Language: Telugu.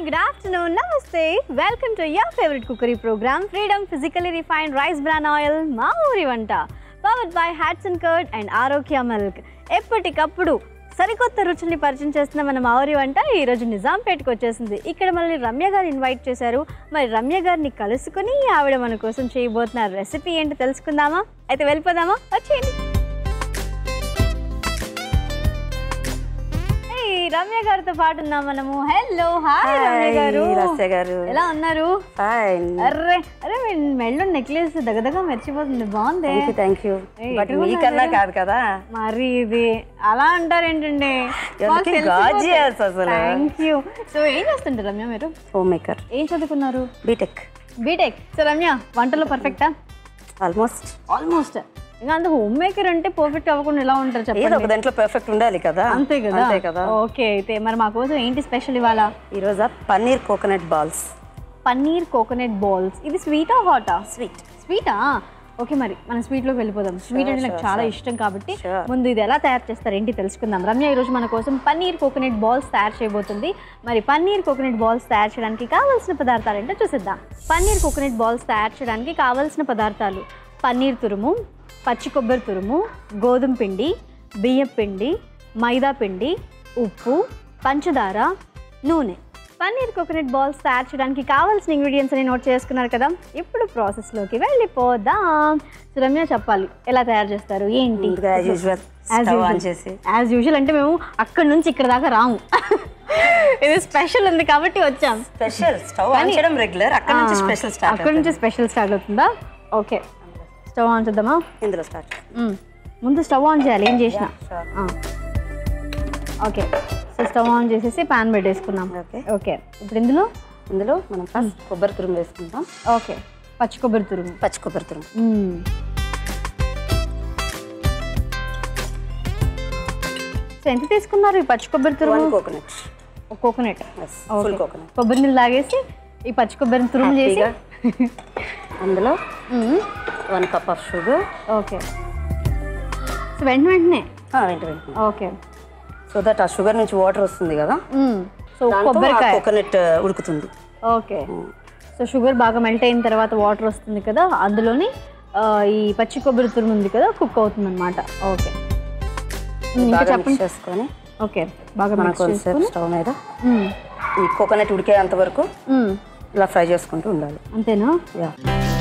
good afternoon, namaste. Welcome to your favorite cookery program, Freedom Physically Refined Rice Bran Oil, మా ఊరి వంట powered by hats and curd and Aarogya milk ఎప్పటికప్పుడు సరికొత్త రుచుల్ని పరిచయం చేస్తున్న మన మా ఊరి వంట ఈరోజు నిజాంపేటకి వచ్చేసింది ఇక్కడ మనల్ని రమ్య గారు ఇన్వైట్ చేశారు మరి రమ్య గారిని కలుసుకుని ఆవిడ మన కోసం చేయబోతున్న రెసిపీ ఏంటో తెలుసుకుందామా అయితే వెళ్ళిపోదామా వచ్చేయండి Hey, రమ్య గారితో పాటు ఉన్నాం మనము హలో హాయ్ రమ్య గారు రస్య గారు ఎలా ఉన్నారు ఫైన్ అర్రే అరే మీ మెళ్ళు నెక్లెస్ దగదగా మెరిచిపోతుంది బాగుంది థ్యాంక్ యూ థ్యాంక్ యూ ఏయ్, బట్ ఎక్కడ మీకన్నా కాదు కదా మరి ఇది అలా అంటారేంటండి looking gorgeous అసలు. థ్యాంక్ యూ సో ఏం చేస్తుంటారు రమ్య మీరు హోమ్ మేకర్ ఏం చదువుకున్నారు బీటెక్ బీటెక్ సో రమ్య వంటలో పర్ఫెక్టా ఆల్మోస్ట్ ఆల్మోస్ట్ ఇంకా అంత హోమ్ మేకర్ అంటే పర్ఫెక్ట్ అవ్వకుండా ఎలా ఉంటారు ఏదో చెప్పండి ఒక దాంట్లో పర్ఫెక్ట్ ఉండాలి కదా అంతే కదా అంతే కదా ఓకే అయితే మరి మా కోసం ఏంటి స్పెషల్ ఇవాళ ఈరోజు paneer coconut balls paneer coconut balls ఇది స్వీటా హాటా స్వీట్ స్వీటా ఓకే మరి మనం స్వీట్లోకి వెళ్ళిపోదాం స్వీట్ అంటే నాకు చాలా ఇష్టం కాబట్టి Sure. ముందు ఇది ఎలా తయారు చేస్తారు ఏంటి తెలుసుకుందాం రమ్య ఈరోజు మన కోసం పన్నీర్ కోకోనట్ బాల్స్ తయారు చేయబోతుంది మరి పన్నీర్ కోకోనట్ బాల్స్ తయారు చేయడానికి కావాల్సిన పదార్థాలు ఏంటో చూసిద్దాం పన్నీర్ కోకోనట్ బాల్స్ తయారు చేయడానికి కావాల్సిన పదార్థాలు పన్నీర్ తురుము పచ్చి కొబ్బరి తురుము గోధుమ పిండి బియ్యం పిండి మైదా పిండి ఉప్పు పంచదార నూనె పన్నీర్ కోకోనట్ బాల్స్ తయారు చేయడానికి కావాల్సిన ఇంగ్రీడియంట్స్ అని నోట్ చేసుకున్నారు కదా ఇప్పుడు ప్రాసెస్లోకి వెళ్ళిపోదాం సో రమ్య చెప్పాలి ఎలా తయారు చేస్తారు ఏంటి ముందుగా as usual As stove usual. On చేసి యాజ్ యూజువల్ అంటే మేము అక్కడ నుంచి ఇక్కడ దాకా రాము ఇది స్పెషల్ ఉంది కాబట్టి వచ్చాం స్పెషల్ స్టవ్ ఆన్ చేయడం రెగ్యులర్ అక్కడ నుంచి ఆ, స్పెషల్ స్టార్ట్ అక్కడ నుంచి స్పెషల్ స్టార్ట్ అవుతుందా ఓకే స్టవ్ ఆన్ చేద్దామా ఇందులో స్టార్ట్ మ్మ్. ముందు స్టవ్ ఆన్ చేయాలి ఏం చేసినా sure. ఆ. ఓకే సో స్టవ్ ఆన్ చేసేసి పాన్ పెట్టేసుకున్నాం ఓకే ఓకే ఇప్పుడు ఇందులో ఇందులో మనం ఫస్ట్ కొబ్బరి తురుము వేసుకుంటాం ఓకే పచ్చి కొబ్బరి తురుము పచ్చి కొబ్బరి తురుము మ్మ్. సో ఎంత తీసుకున్నారు ఈ పచ్చి కొబ్బరి వన్ తురుము కోకోనట్ ఒక కోకోనట్ ఫుల్ కోకోనట్ కొబ్బరి నీళ్ళు తాగేసి ఈ పచ్చి కొబ్బరిని తురుము చేసి అందులో hmm. One cup of sugar okay so వెంట వెంటనే వెంట వెంటనే ఓకే సో దట్ ఆ షుగర్ నుంచి వాటర్ వస్తుంది కదా మ్మ్. సో కొబ్బరికాయ కోకోనట్ ఉడుకుతుంది ఓకే సో షుగర్ బాగా మెల్ట్ అయిన తర్వాత వాటర్ వస్తుంది కదా అందులోని ఆ, ఈ పచ్చి కొబ్బరి తురుము ఉంది కదా కుక్ అవుతుంది అనమాట ఓకే ఇంకా బాగా చెప్పండి మిక్స్ చేసుకొని ఓకే బాగా మన మిక్స్ కొంచెంసేపు చేసుకుని స్టవ్ మీద మ్మ్. ఈ కోకోనట్ ఉడికేంత వరకు మ్మ్. ఇలా ఫ్రై చేసుకుంటూ ఉండాలి అంతేనా యా